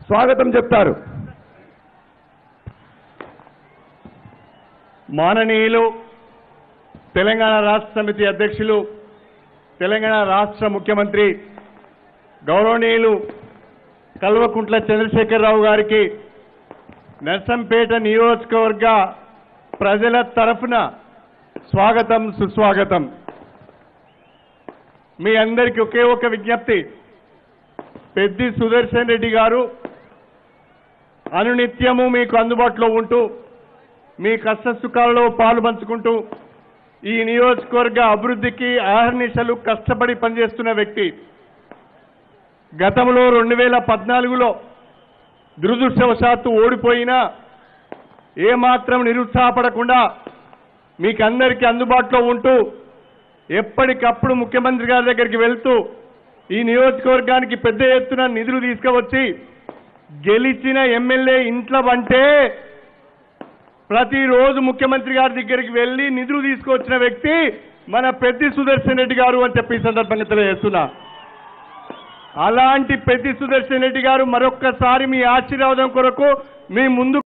స్వాగతం చెప్తారు మాననీయులు తెలంగాణ రాష్ట్ర సమితి అధ్యక్షులు తెలంగాణ రాష్ట్ర ముఖ్యమంత్రి గౌరవనీయులు కల్వకుంట్ల చంద్రశేఖరరావు గారికి నర్సంపేట నియోజకవర్గ ప్రజల తరఫున స్వాగతం సుస్వాగతం మీ అందరికీ ఒకే ఒక విజ్ఞప్తి పెద్ది సుదర్శన్ రెడ్డి గారు అనునిత్యము మీకు అందుబాటులో ఉంటూ మీ కష్ట సుఖాలలో పాలు పంచుకుంటూ ఈ నియోజకవర్గ అభివృద్ధికి ఆహర్నిశలు కష్టపడి పనిచేస్తున్న వ్యక్తి గతంలో రెండు వేల పద్నాలుగులో దురదృష్టవశాత్తు ఓడిపోయినా ఏమాత్రం నిరుత్సాహపడకుండా మీకందరికీ అందుబాటులో ఉంటూ ఎప్పటికప్పుడు ముఖ్యమంత్రి గారి దగ్గరికి వెళ్తూ ఈ నియోజకవర్గానికి పెద్ద ఎత్తున నిధులు తీసుకువచ్చి గెలిచిన ఎమ్మెల్యే ఇంట్లో అంటే ప్రతిరోజు ముఖ్యమంత్రి గారి దగ్గరికి వెళ్లి నిధులు తీసుకొచ్చిన వ్యక్తి మన పెద్ది సుదర్శన్ రెడ్డి గారు అని చెప్పి ఈ సందర్భంగా తెలియజేస్తున్నా అలాంటి పెద్ది సుదర్శన్ రెడ్డి గారు మరొక్కసారి మీ ఆశీర్వాదం కొరకు మీ ముందు